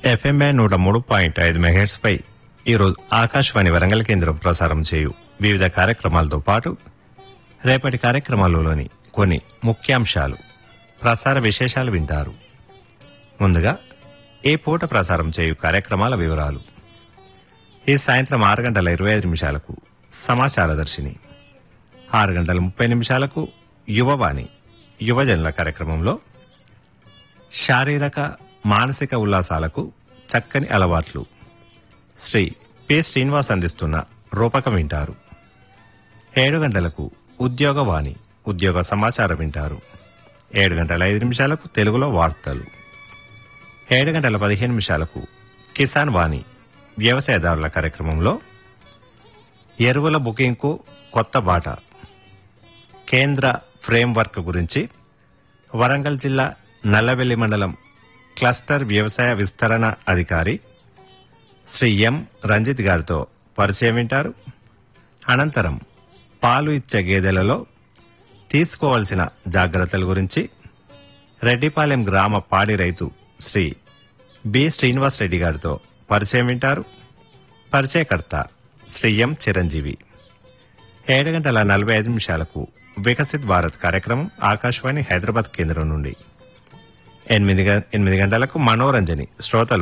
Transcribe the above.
FM band నూట మూడు point ఐదు మెగాహెట్స్ పై ఈరోజు ఆకాశవాణి వరంగల్ కేంద్రం ప్రసారం చేయు వివిధ కార్యక్రమాలతో పాటు రేపటి కార్యక్రమాలలోని కొన్ని ముఖ్యాంశాలు ప్రసార విశేషాలు వింటారు ముందుగా ఏ పూట ప్రసారం చేయు కార్యక్రమాల వివరాలు ఈ సాయంత్రం ఆరు గంటల ఇరవై ఐదు నిమిషాలకు సమాచార దర్శిని ఆరు గంటల ముప్పై నిమిషాలకు యువవాణి యువజనుల కార్యక్రమంలో శారీరక మానసిక ఉల్లాసాలకు చక్కని అలవాట్లు శ్రీ పి శ్రీనివాస్ అందిస్తున్న రూపకం వింటారు ఏడు గంటలకు ఉద్యోగవాణి ఉద్యోగ సమాచారం వింటారు ఏడు గంటల ఐదు నిమిషాలకు తెలుగులో వార్తలు ఏడు గంటల పదిహేను నిమిషాలకు కిసాన్ వాణి వ్యవసాయదారుల కార్యక్రమంలో ఎరువుల బుకింగ్కు కొత్త బాట కేంద్ర ఫ్రేమ్వర్క్ గురించి వరంగల్ జిల్లా నల్లవెల్లి మండలం క్లస్టర్ వ్యవసాయ విస్తరణ అధికారి శ్రీ ఎం రంజిత్ గారితో పరిచయం వింటారు అనంతరం పాలు ఇచ్చే గేదెలలో తీసుకోవాల్సిన జాగ్రత్తల గురించి రెడ్డిపాలెం గ్రామ పాడి రైతు శ్రీ బి శ్రీనివాస్ రెడ్డి గారితో పరిచయం వింటారు పరిచయకర్త శ్రీ ఎం చిరంజీవి ఏడు గంటల నలభై ఐదు నిమిషాలకు వికసిత్ భారత్ కార్యక్రమం ఆకాశవాణి హైదరాబాద్ కేంద్రం నుండి ఎనిమిది గ- ఎనిమిది గంటలకు మనోరంజని శ్రోతలు